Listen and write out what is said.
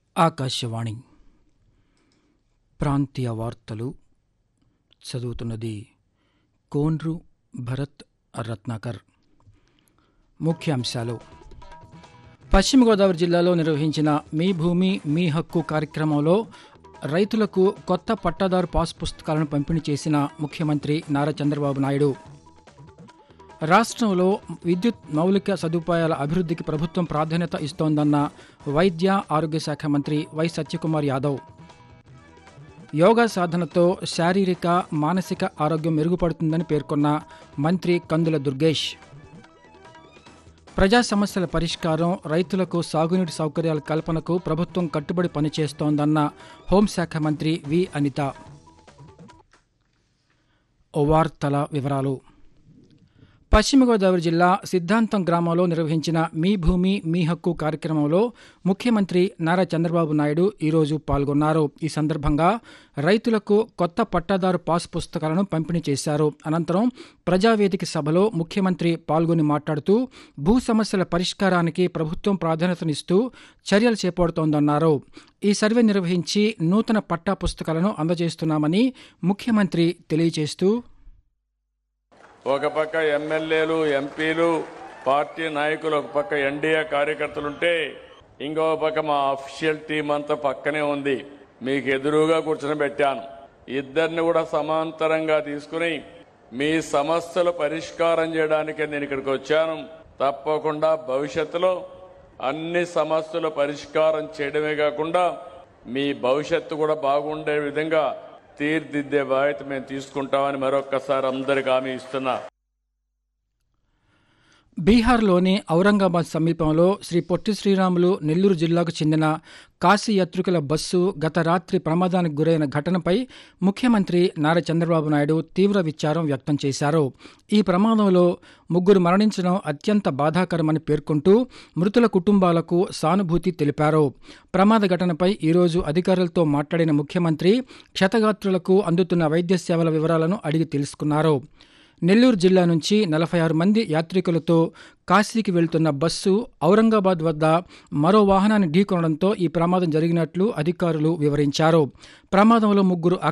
ఆకాశవాణి ప్రాంతీయ వార్తలు చదువుతున్నది కోన్రు భరత్ రత్నాకర్ ముఖ్యాంశాలు పశ్చిమ గోదావరి జిల్లాలో నిర్వహించిన మీ భూమి మీ హక్కు కార్యక్రమంలో రైతులకు కొత్త పట్టాదారు పాస్ పుస్తకాలను పంపిణీ చేసిన ముఖ్యమంత్రి నారా చంద్రబాబు నాయుడు రాష్ట్రంలో విద్యుత్ మౌలిక సదుపాయాల అభివృద్ధికి ప్రభుత్వం ప్రాధాన్యత ఇస్తోందన్న వైద్య ఆరోగ్య శాఖ మంత్రి వై సత్యకుమార్ యాదవ్ యోగా సాధనతో శారీరక మానసిక ఆరోగ్యం మెరుగుపడుతుందని పేర్కొన్న మంత్రి కందుల దుర్గేష్ ప్రజా సమస్యల పరిష్కారం రైతులకు సాగునీటి సౌకర్యాల కల్పనకు ప్రభుత్వం కట్టుబడి పనిచేస్తోందన్న హోంశాఖ మంత్రి వి అనిత వార్తల వివరాలు పశ్చిమ గోదావరి జిల్లా సిద్ధాంతం గ్రామంలో నిర్వహించిన మీ భూమి మీ హక్కు కార్యక్రమంలో ముఖ్యమంత్రి నారా చంద్రబాబు నాయుడు ఈరోజు పాల్గొన్నారు ఈ సందర్భంగా రైతులకు కొత్త పట్టాదారు పాస్ పుస్తకాలను పంపిణీ చేశారు అనంతరం ప్రజావేదిక సభలో ముఖ్యమంత్రి పాల్గొని మాట్లాడుతూ భూ సమస్యల పరిష్కారానికి ప్రభుత్వం ప్రాధాన్యతనిస్తూ చర్యలు చేపడుతోందన్నారు ఈ సర్వే నిర్వహించి నూతన పట్టా పుస్తకాలను అందజేస్తున్నామని ముఖ్యమంత్రి తెలియజేస్తూ ఒక పక్క ఎమ్మెల్యేలు ఎంపీలు పార్టీ నాయకులు ఒక పక్క ఎన్డీఏ కార్యకర్తలుంటే ఇంకో పక్క మా అఫీషియల్ టీం అంతా పక్కనే ఉంది మీకు ఎదురుగా కూర్చొని పెట్టాను ఇద్దరిని కూడా సమాంతరంగా తీసుకుని మీ సమస్యలు పరిష్కారం చేయడానికి నేను ఇక్కడికి వచ్చాను తప్పకుండా భవిష్యత్తులో అన్ని సమస్యలు పరిష్కారం చేయడమే కాకుండా మీ భవిష్యత్తు కూడా బాగుండే విధంగా తీర్దిద్దే బాధ్యత మేము తీసుకుంటామని మరొక్కసారి అందరికి హామీ ఇస్తున్నా బీహార్లోని ఔరంగాబాద్ సమీపంలో శ్రీ పొట్టి శ్రీరాములు నెల్లూరు జిల్లాకు చెందిన కాశీ యాత్రికుల బస్సు గత రాత్రి ప్రమాదానికి గురైన ఘటనపై ముఖ్యమంత్రి నారా చంద్రబాబు నాయుడు తీవ్ర విచారం వ్యక్తం చేశారు ఈ ప్రమాదంలో ముగ్గురు మరణించడం అత్యంత బాధాకరమని పేర్కొంటూ మృతుల కుటుంబాలకు సానుభూతి తెలిపారు ప్రమాద ఘటనపై ఈరోజు అధికారులతో మాట్లాడిన ముఖ్యమంత్రి క్షతగాత్రులకు అందుతున్న వైద్య సేవల వివరాలను అడిగి తెలుసుకున్నారు నెల్లూరు జిల్లా నుంచి నలభై ఆరు మంది యాత్రికులతో కాశీకి వెళ్తున్న బస్సు ఔరంగాబాద్ వద్ద మరో వాహనాన్ని ఢీకొనడంతో ఈ ప్రమాదం జరిగినట్లు అధికారులు వివరించారు ప్రమాదంలో ముగ్గురు